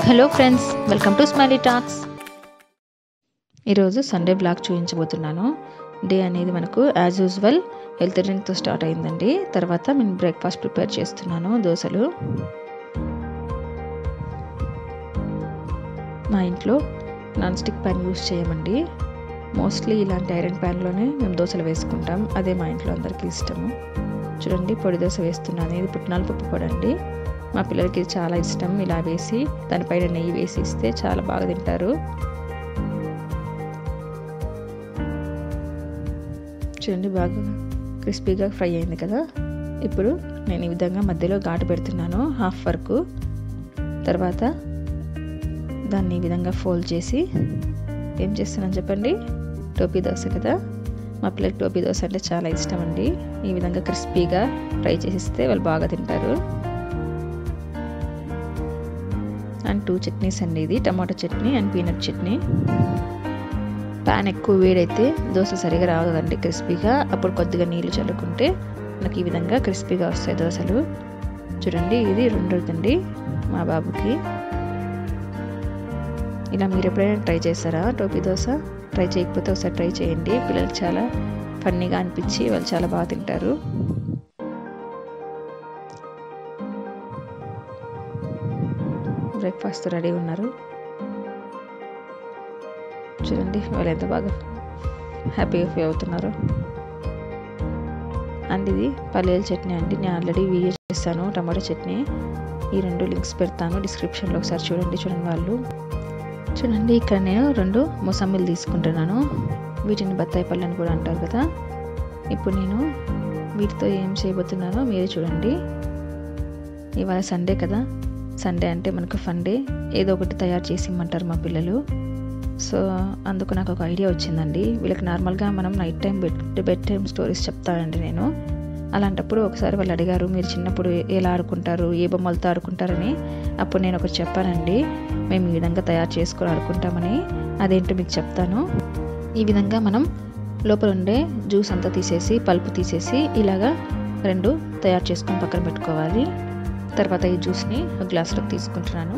hello friends welcome to smiley talks ఈరోజు Sunday blog చూపించబోతున్నాను day అనేది మనకు యాజ్ యూజువల్ హెల్త్ డ్రింక్తో స్టార్ట్ అయిందండి తర్వాత నేను బ్రేక్ఫాస్ట్ ప్రిపేర్ చేస్తున్నాను దోశలు మా ఇంట్లో నాన్ స్టిక్ ప్యాన్ యూస్ చేయమండి మోస్ట్లీ ఇలాంటి ఐరన్ ప్యాన్లోనే మేము దోశలు వేసుకుంటాం అదే మా ఇంట్లో అందరికీ ఇష్టము చూడండి పొడి దోశ వేస్తున్నాను ఇది పుట్నాల పప్పు పొడి అండి మా పిల్లలకి ఇది చాలా ఇష్టం ఇలా వేసి దానిపైన నెయ్యి వేసి ఇస్తే చాలా బాగా తింటారు చూడండి బాగా క్రిస్పీగా ఫ్రై అయింది కదా ఇప్పుడు నేను ఈ విధంగా మధ్యలో ఘాటు పెడుతున్నాను హాఫ్ వరకు తర్వాత దాన్ని ఈ విధంగా ఫోల్డ్ చేసి ఏం చేస్తున్నాను చెప్పండి టోపీ దోశ కదా మా పిల్లలకి టోపీ దోశ అంటే చాలా ఇష్టం అండి ఈ విధంగా క్రిస్పీగా ఫ్రై చేసిస్తే వాళ్ళు బాగా తింటారు అండ్ టూ చట్నీస్ అండి ఇది tomato chutney and peanut chutney pan ఎక్కువ వేడైతే దోశ సరిగా రావదండి క్రిస్పీగా అప్పుడు కొద్దిగా నీళ్ళు చల్లుకుంటే మనకి ఈ విధంగా క్రిస్పీగా వస్తాయి దోశలు చూడండి ఇది రెండోదండి మా బాబుకి ఇలా మీరు ఎప్పుడైనా ట్రై చేస్తారా టోపీ దోశ ట్రై చేయకపోతే ఒకసారి ట్రై చేయండి పిల్లలకి చాలా ఫన్నీగా అనిపించి వాళ్ళు చాలా బాగా తింటారు బ్రేక్ఫాస్ట్ రెడీ ఉన్నారు చూడండి వాళ్ళు ఎంత బాగా హ్యాపీగా ఫీల్ అవుతున్నారు అండ్ ఇది పల్లీల చట్నీ అండి నేను ఆల్రెడీ వీడియో చేస్తాను టమాటో చట్నీ ఈ రెండు లింక్స్ పెడతాను డిస్క్రిప్షన్లో ఒకసారి చూడండి చూడండి వాళ్ళు చూడండి ఇక్కడ నేను రెండు మొసమ్మిలు తీసుకుంటున్నాను వీటిని బత్తాయి పళ్ళు అని కూడా అంటారు కదా ఇప్పుడు నేను వీటితో ఏం చేయబోతున్నానో మీరు చూడండి ఇవాళ సండే కదా సండే అంటే మనకు ఫన్ డే ఏదో ఒకటి తయారు చేసి ఇమ్మంటారు మా పిల్లలు సో అందుకు నాకు ఒక ఐడియా వచ్చిందండి వీళ్ళకి నార్మల్గా మనం night time bed bed time stories చెప్తానండి నేను అలాంటప్పుడు ఒకసారి వాళ్ళు అడిగారు మీరు చిన్నప్పుడు ఎలా ఆడుకుంటారు ఏ బొమ్మలతో ఆడుకుంటారని అప్పుడు నేను ఒకటి చెప్పానండి మేము ఈ విధంగా తయారు చేసుకొని ఆడుకుంటామని అదేంటో మీకు చెప్తాను ఈ విధంగా మనం లోపల ఉండే జ్యూస్ అంతా తీసేసి పల్పు తీసేసి ఇలాగా రెండు తయారు చేసుకొని పక్కన పెట్టుకోవాలి తర్వాత ఈ జ్యూస్ని ఒక గ్లాస్లోకి తీసుకుంటున్నాను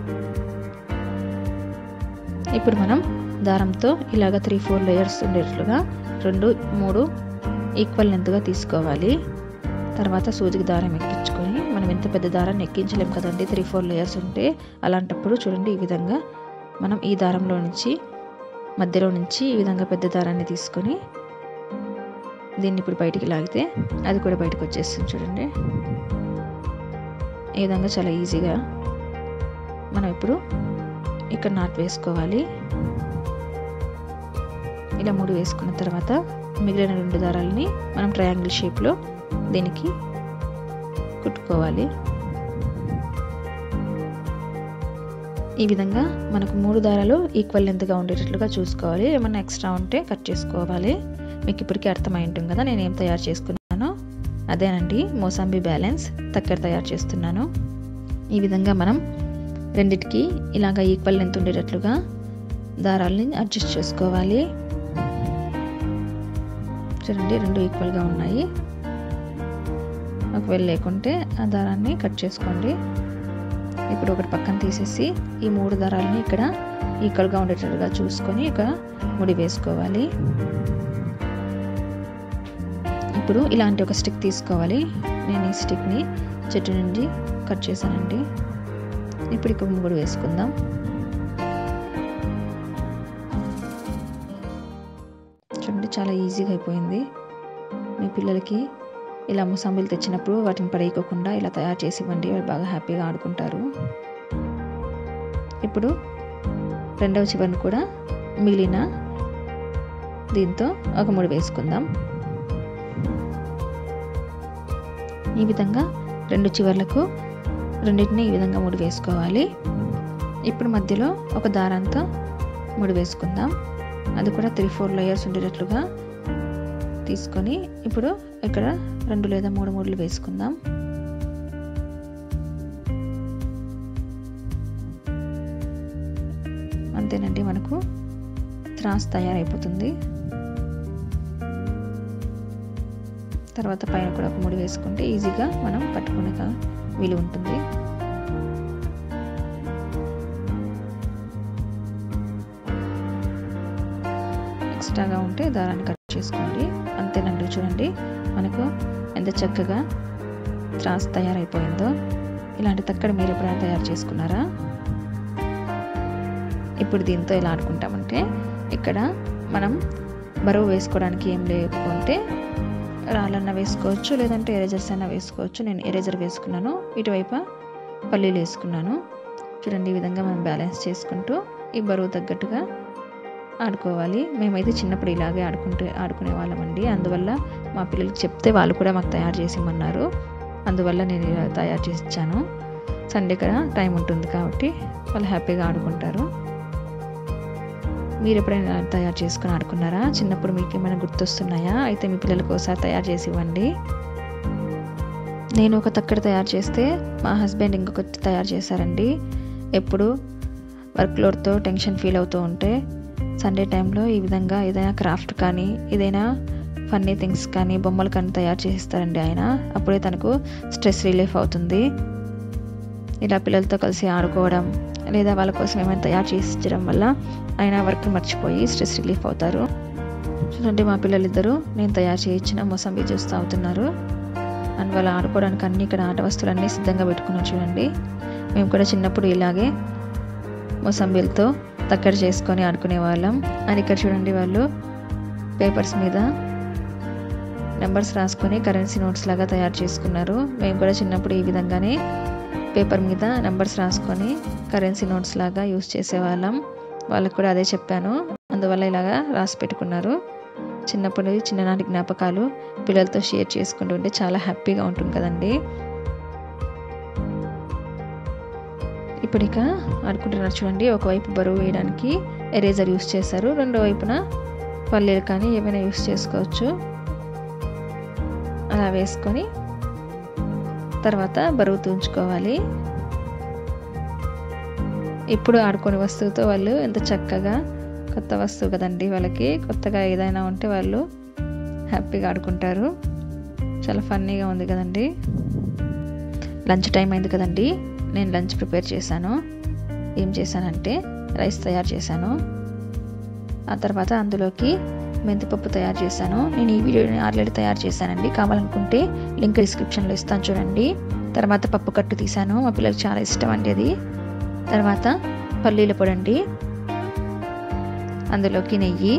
ఇప్పుడు మనం దారంతో ఇలాగ త్రీ ఫోర్ లేయర్స్ ఉండేట్లుగా రెండు మూడు ఈక్వల్ లెంత్గా తీసుకోవాలి తర్వాత సూదికి దారం ఎక్కించుకొని మనం ఎంత పెద్ద దారాన్ని ఎక్కించలేం కదండి త్రీ ఫోర్ లేయర్స్ ఉంటే అలాంటప్పుడు చూడండి ఈ విధంగా మనం ఈ దారంలో నుంచి మధ్యలో నుంచి ఈ విధంగా పెద్ద దారాన్ని తీసుకొని దీన్ని ఇప్పుడు బయటికి లాగితే అది కూడా బయటకు వచ్చేస్తుంది చూడండి ఈ విధంగా చాలా ఈజీగా మనం ఇప్పుడు ఇక్కడ నాట్ వేసుకోవాలి ఇలా మూడు వేసుకున్న తర్వాత మిగిలిన రెండు దారాలని మనం ట్రయాంగిల్ షేప్లో దీనికి కుట్టుకోవాలి ఈ విధంగా మనకు మూడు దారాలు ఈక్వల్ లెంత్గా ఉండేటట్లుగా చూసుకోవాలి ఏమన్నా ఎక్స్ట్రా ఉంటే కట్ చేసుకోవాలి మీకు ఇప్పటికీ అర్థమై ఉంటుంది కదా నేను ఏం తయారు చేసుకున్నానో అదేనండి మోసాంబీ బ్యాలెన్స్ తక్కర తయారు చేస్తున్నాను ఈ విధంగా మనం రెండిటికి ఇలాగ ఈక్వల్ లెంత్ ఉండేటట్లుగా దారాలని అడ్జస్ట్ చేసుకోవాలి చూడండి రెండు ఈక్వల్గా ఉన్నాయి ఒకవేళ లేకుంటే ఆ దారాన్ని కట్ చేసుకోండి ఇప్పుడు ఒకటి పక్కన తీసేసి ఈ మూడు దారాలని ఇక్కడ ఈక్వల్గా ఉండేటట్టుగా చూసుకొని ఇక్కడ ముడి వేసుకోవాలి ఇప్పుడు ఇలాంటి ఒక స్టిక్ తీసుకోవాలి నేను ఈ స్టిక్ని చెట్టు నుండి కట్ చేశానండి ఇప్పుడు ఇక్కడ ముగ్గురు వేసుకుందాం చూడండి చాలా ఈజీగా అయిపోయింది మీ పిల్లలకి ఇలా ముసాంబులు తెచ్చినప్పుడు వాటిని పడేయకోకుండా ఇలా తయారు చేసి ఇవ్వండి వాళ్ళు బాగా హ్యాపీగా ఆడుకుంటారు ఇప్పుడు రెండవ చివరిని కూడా మిగిలిన దీంతో ఒక ముడి వేసుకుందాం ఈ విధంగా రెండు చివర్లకు రెండింటిని ఈ విధంగా ముడి వేసుకోవాలి ఇప్పుడు మధ్యలో ఒక దారంతో ముడి వేసుకుందాం అది కూడా త్రీ ఫోర్ లేయర్స్ ఉండేటట్లుగా తీసుకొని ఇప్పుడు ఇక్కడ రెండు లేదా మూడు ముడులు వేసుకుందాం అంతేనండి మనకు త్రాస్ తయారైపోతుంది తర్వాత పైన కూడా ఒక ముడి వేసుకుంటే ఈజీగా మనం పట్టుకునే వీలు ఉంటుంది ఎక్స్ట్రాగా ఉంటే దారాన్ని కట్ చేసుకోండి అంతేనండి చూడండి మనకు ఎంత చక్కగా త్రాస్ తయారైపోయిందో ఇలాంటి తక్కడ మీరు ఎప్పుడైనా తయారు చేసుకున్నారా ఇప్పుడు దీంతో ఎలా ఆడుకుంటామంటే ఇక్కడ మనం బరువు వేసుకోవడానికి ఏం లేకుంటే రాళ్ళన్న వేసుకోవచ్చు లేదంటే ఎరేజర్స్ అయినా వేసుకోవచ్చు నేను ఎరేజర్ వేసుకున్నాను ఇటువైపు పల్లీలు వేసుకున్నాను చూడండి ఈ విధంగా మనం బ్యాలెన్స్ చేసుకుంటూ ఈ బరువు తగ్గట్టుగా ఆడుకోవాలి మేమైతే చిన్నప్పుడు ఇలాగే ఆడుకుంటూ ఆడుకునే వాళ్ళమండి అందువల్ల మా పిల్లలకి చెప్తే వాళ్ళు కూడా మాకు తయారు చేసి ఇమ్మన్నారు అందువల్ల నేను ఇలా తయారు చేసి ఇచ్చాను సండే కదా టైం ఉంటుంది కాబట్టి వాళ్ళు హ్యాపీగా ఆడుకుంటారు మీరు ఎప్పుడైనా తయారు చేసుకుని ఆడుకున్నారా చిన్నప్పుడు మీకు ఏమైనా గుర్తొస్తున్నాయా అయితే మీ పిల్లలకు ఒకసారి తయారు చేసి ఇవ్వండి నేను ఒక తక్కడ తయారు చేస్తే మా హస్బెండ్ ఇంకొకటి తయారు చేశారండి ఎప్పుడు వర్క్ లోడ్తో టెన్షన్ ఫీల్ అవుతూ ఉంటే సండే టైంలో ఈ విధంగా ఏదైనా క్రాఫ్ట్ కానీ ఏదైనా ఫన్నీ థింగ్స్ కానీ బొమ్మలు కానీ తయారు చేస్తారండి ఆయన అప్పుడే తనకు స్ట్రెస్ రిలీఫ్ అవుతుంది ఇలా పిల్లలతో కలిసి ఆడుకోవడం లేదా వాళ్ళ కోసం ఏమైనా తయారు చేసి ఇచ్చడం వల్ల ఆయన వర్క్ మర్చిపోయి స్ట్రెస్ రిలీఫ్ అవుతారు చూడండి మా పిల్లలిద్దరూ నేను తయారు చేయించిన మొసంబి జ్యూస్ తాగుతున్నారు అండ్ వాళ్ళు ఆడుకోవడానికి అన్ని ఇక్కడ ఆట వస్తువులన్నీ సిద్ధంగా పెట్టుకున్నారు చూడండి మేము కూడా చిన్నప్పుడు ఇలాగే మొసంబిలతో తక్కడ చేసుకొని ఆడుకునే వాళ్ళం అండ్ ఇక్కడ చూడండి వాళ్ళు పేపర్స్ మీద నెంబర్స్ రాసుకొని కరెన్సీ నోట్స్ లాగా తయారు చేసుకున్నారు మేము కూడా చిన్నప్పుడు ఈ విధంగానే పేపర్ మీద నెంబర్స్ రాసుకొని కరెన్సీ నోట్స్ లాగా యూస్ చేసేవాళ్ళం వాళ్ళకు కూడా అదే చెప్పాను అందువల్ల ఇలాగా రాసి పెట్టుకున్నారు చిన్నప్పటి చిన్ననాటి జ్ఞాపకాలు పిల్లలతో షేర్ చేసుకుంటూ ఉంటే చాలా హ్యాపీగా ఉంటుంది కదండి ఇప్పుడు ఇక ఆడుకుంటున్నారు చూడండి ఒకవైపు బరువు వేయడానికి ఎరేజర్ యూస్ చేశారు రెండో వైపున పల్లీలు కానీ ఏమైనా యూస్ చేసుకోవచ్చు అలా వేసుకొని తర్వాత బరువు తుంచుకోవాలి ఇప్పుడు ఆడుకునే వస్తువుతో వాళ్ళు ఎంత చక్కగా కొత్త వస్తువు కదండి వాళ్ళకి కొత్తగా ఏదైనా ఉంటే వాళ్ళు హ్యాపీగా ఆడుకుంటారు చాలా ఫన్నీగా ఉంది కదండి లంచ్ టైం అయింది కదండి నేను లంచ్ ప్రిపేర్ చేశాను ఏం చేశానంటే రైస్ తయారు చేశాను ఆ తర్వాత అందులోకి మెంతిపప్పు తయారు చేశాను నేను ఈ వీడియోని ఆల్రెడీ తయారు చేశానండి కావాలనుకుంటే లింక్ డిస్క్రిప్షన్లో ఇస్తాను చూడండి తర్వాత పప్పు కట్టు తీసాను మా పిల్లలకు చాలా ఇష్టం అండి అది తర్వాత పల్లీల పొడి అండి అందులోకి నెయ్యి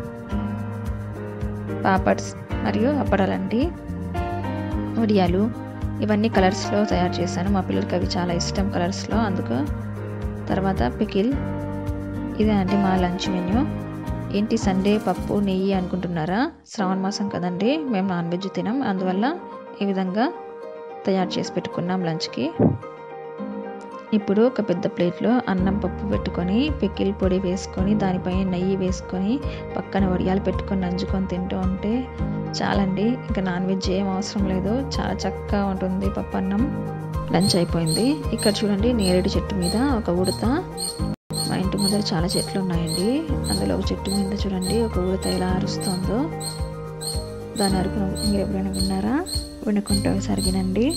పాపడ్స్ మరియు అప్పడాలండి వడియాలు ఇవన్నీ కలర్స్లో తయారు చేశాను మా పిల్లలకి అవి చాలా ఇష్టం కలర్స్లో అందుకు తర్వాత పికిల్ ఇదే అండి మా లంచ్ మెన్యూ ఏంటి సండే పప్పు నెయ్యి అనుకుంటున్నారా శ్రావణ మాసం కదండి మేము నాన్ వెజ్ తినాం అందువల్ల ఈ విధంగా తయారు చేసి పెట్టుకున్నాం లంచ్కి ఇప్పుడు ఒక పెద్ద ప్లేట్లో అన్నం పప్పు పెట్టుకొని పికిల్ పొడి వేసుకొని దానిపైన నెయ్యి వేసుకొని పక్కన వడియాలు పెట్టుకొని నంచుకొని తింటూ ఉంటే చాలండి ఇంకా నాన్ వెజ్ ఏం అవసరం లేదు చాలా చక్కగా ఉంటుంది పప్పు అన్నం లంచ్ అయిపోయింది ఇక్కడ చూడండి నేరేడు చెట్టు మీద ఒక ఉడత మా ఇంటి ముందర చాలా చెట్లు ఉన్నాయండి అందులో ఒక చెట్టు మీద చూడండి ఒక ఉడత ఎలా అరుస్తుందో దాని అరుపును మీరు ఎప్పుడైనా విన్నారా వినుకుంటే ఒకసారి వినండి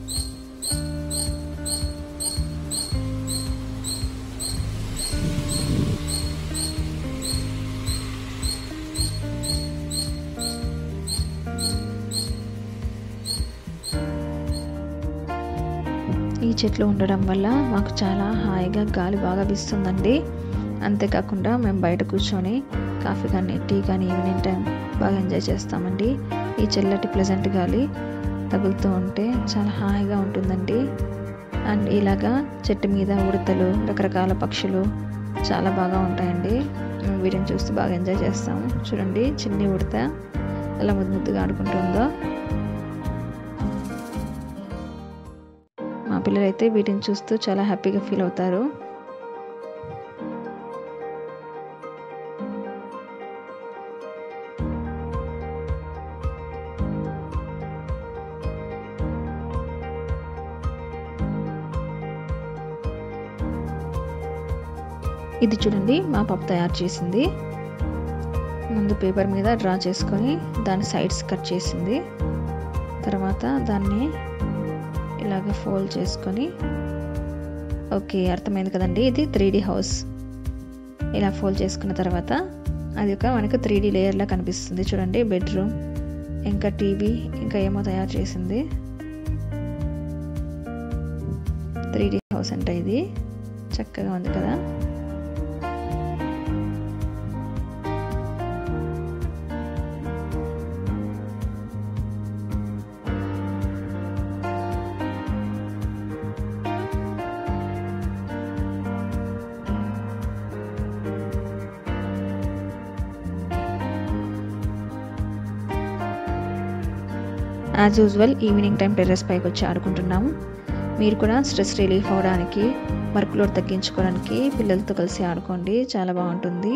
ఈ చెట్లు ఉండడం వల్ల మాకు చాలా హాయిగా గాలి బాగా వీస్తుందండి అంతేకాకుండా మేము బయట కూర్చొని కాఫీ కానీ టీ కానీ ఈవినింగ్ టైం బాగా ఎంజాయ్ చేస్తామండి ఈ చల్లటి ప్లెజెంట్ గాలి తగులుతూ ఉంటే చాలా హాయిగా ఉంటుందండి అండ్ ఇలాగా చెట్టు మీద ఉడతలు రకరకాల పక్షులు చాలా బాగా ఉంటాయండి మేము వీటిని చూస్తూ బాగా ఎంజాయ్ చేస్తాము చూడండి చిన్ని ఉడత ఎలా ముద్దు ముద్దుగా ఆడుకుంటుందో మా పిల్లలైతే వీటిని చూస్తూ చాలా హ్యాపీగా ఫీల్ అవుతారు ఇది చూడండి మా పాప తయారు చేసింది ముందు పేపర్ మీద డ్రా చేసుకొని దాని సైడ్స్ కట్ చేసింది తర్వాత దాన్ని ఇలాగ ఫోల్డ్ చేసుకొని ఓకే అర్థమైంది కదండి ఇది త్రీ హౌస్ ఇలా ఫోల్డ్ చేసుకున్న తర్వాత అది ఒక మనకు త్రీ డీ లేయర్లా కనిపిస్తుంది చూడండి బెడ్రూమ్ ఇంకా టీవీ ఇంకా ఏమో తయారు చేసింది త్రీ డీ హౌస్ అంట ఇది చక్కగా ఉంది కదా as usual evening time terrace పైకి వచ్చి ఆడుకుంటున్నాము మీరు కూడా స్ట్రెస్ రిలీఫ్ అవ్వడానికి వర్క్ లోడ్ తగ్గించుకోవడానికి పిల్లలతో కలిసి ఆడుకోండి చాలా బాగుంటుంది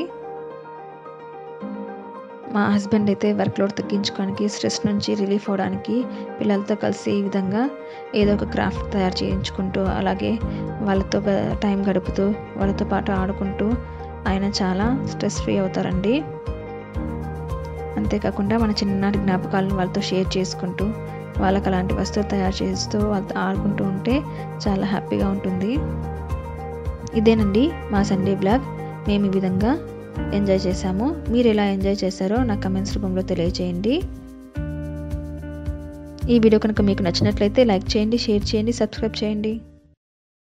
మా హస్బెండ్ అయితే వర్క్ లోడ్ తగ్గించుకోవడానికి స్ట్రెస్ నుంచి రిలీఫ్ అవ్వడానికి పిల్లలతో కలిసి ఈ విధంగా ఏదో ఒక క్రాఫ్ట్ తయారు చేయించుకుంటూ అలాగే వాళ్ళతో టైం గడుపుతూ వాళ్ళతో పాటు ఆడుకుంటూ ఆయన చాలా స్ట్రెస్ ఫ్రీ అవుతారండి అంతేకాకుండా మన చిన్ననాటి జ్ఞాపకాలను వాళ్ళతో షేర్ చేసుకుంటూ వాళ్ళకి అలాంటి వస్తువులు తయారు చేస్తూ వాళ్ళతో ఆడుకుంటూ ఉంటే చాలా హ్యాపీగా ఉంటుంది ఇదేనండి మా సండే బ్లాగ్ మేము ఈ విధంగా ఎంజాయ్ చేశాము మీరు ఎలా ఎంజాయ్ చేశారో నా కమెంట్స్ రూపంలో తెలియజేయండి ఈ వీడియో కనుక మీకు నచ్చినట్లయితే లైక్ చేయండి షేర్ చేయండి సబ్స్క్రైబ్ చేయండి